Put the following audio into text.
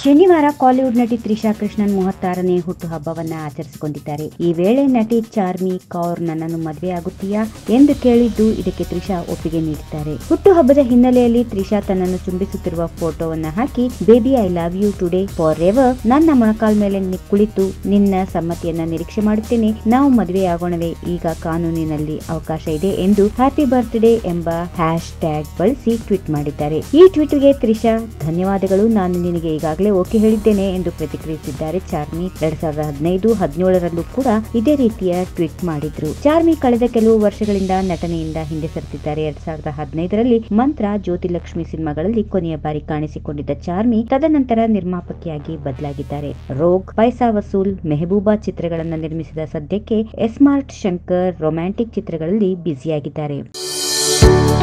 ಶನಿವಾರ ಕಾಲಿವುಡ್ ನಟಿ ತ್ರಿಷಾ ಕೃಷ್ಣನ್ ಮೂವತ್ತಾರನೇ ಹುಟ್ಟುಹಬ್ಬವನ್ನ ಆಚರಿಸಿಕೊಂಡಿದ್ದಾರೆ ಈ ವೇಳೆ ನಟಿ ಚಾರ್ಮಿ ಕೌರ್ ನನ್ನನ್ನು ಮದುವೆ ಆಗುತ್ತೀಯಾ ಎಂದು ಕೇಳಿದ್ದು ಇದಕ್ಕೆ ತ್ರಿಷಾ ಒಪ್ಪಿಗೆ ನೀಡಿದ್ದಾರೆ ಹುಟ್ಟುಹಬ್ಬದ ಹಿನ್ನೆಲೆಯಲ್ಲಿ ತ್ರಿಷಾ ತನ್ನನ್ನು ಚುಂಬಿಸುತ್ತಿರುವ ಫೋಟೋವನ್ನ ಹಾಕಿ baby I love you today forever ನನ್ನ ಮೊಣಕಾಲ್ ಮೇಲೆ ನಿ- ಕುಳಿತು ನಿನ್ನ ಸಮ್ಮತಿಯನ್ನ ನಿರೀಕ್ಷೆ ಮಾಡುತ್ತೇನೆ ನಾವು ಮದುವೆಯಾಗೋಣವೇ ಈಗ ಕಾನೂನಿನಲ್ಲಿ ಅವಕಾಶ ಇದೆ ಎಂದು ಹ್ಯಾಪಿ ಬರ್ತ್ಡೇ ಎಂಬ ಹ್ಯಾಶ್ ಟ್ಯಾಗ್ ಬಳಸಿ ಟ್ವೀಟ್ ಮಾಡಿದ್ದಾರೆ ಈ ಟ್ವೀಟ್ಗೆ ತ್ರಿಷಾ ಧನ್ಯವಾದಗಳು ನಾನು ನಿನಗೆ ಈಗಾಗಲೇ ಓಕೆ ಹೇಳಿದ್ದೇನೆ ಎಂದು ಪ್ರತಿಕ್ರಿಯಿಸಿದ್ದಾರೆ ಚಾರ್ಮಿ ಎರಡ್ ಸಾವಿರದ ಹದಿನೈದು ಹದಿನೇಳರಲ್ಲೂ ಕೂಡ ಇದೇ ರೀತಿಯ ಟ್ವೀಟ್ ಮಾಡಿದ್ರು ಚಾರ್ಮಿ ಕಳೆದ ಕೆಲವು ವರ್ಷಗಳಿಂದ ನಟನೆಯಿಂದ ಹಿಂದೆ ಸರಿದಿದ್ದಾರೆ ಎರಡ್ ಸಾವಿರದ ಹದಿನೈದರಲ್ಲಿ ಮಂತ್ರ ಜ್ಯೋತಿಲಕ್ಷ್ಮಿ ಸಿನಿಮಾಗಳಲ್ಲಿ ಕೊನೆಯ ಬಾರಿ ಕಾಣಿಸಿಕೊಂಡಿದ್ದ ಚಾರ್ಮಿ ತದನಂತರ ನಿರ್ಮಾಪಕಿಯಾಗಿ ಬದಲಾಗಿದ್ದಾರೆ ರೋಗ್ ಪೈಸಾ ವಸೂಲ್ ಮೆಹಬೂಬಾ ಚಿತ್ರಗಳನ್ನ ನಿರ್ಮಿಸಿದ ಸದ್ಯಕ್ಕೆ ಎಸ್ಮಾರ್ಟ್ ಶಂಕರ್ ರೊಮ್ಯಾಂಟಿಕ್ ಚಿತ್ರಗಳಲ್ಲಿ ಬ್ಯುಸಿಯಾಗಿದ್ದಾರೆ